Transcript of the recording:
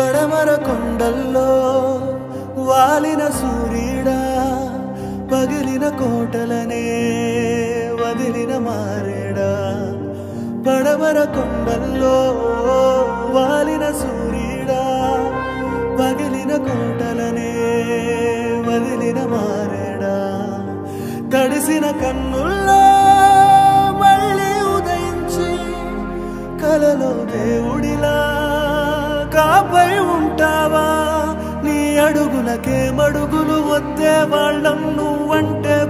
పడమర కొండల్లో వాలిన సూర్యుడా పగిలిన కోటలనే వదిలిన మారేడా పడమర కొండల్లో వాలిన సూర్యుడా పగిలిన కోటలనే వదిలిన మారేడా తడిసిన కన్నుల్లో మళ్ళీ ఉదయించి కలలో దేవుడిలా కాపై ఉంటావా నీ అడుగులకే మడుగులు వద్దే వాళ్ళం నువ్వంటే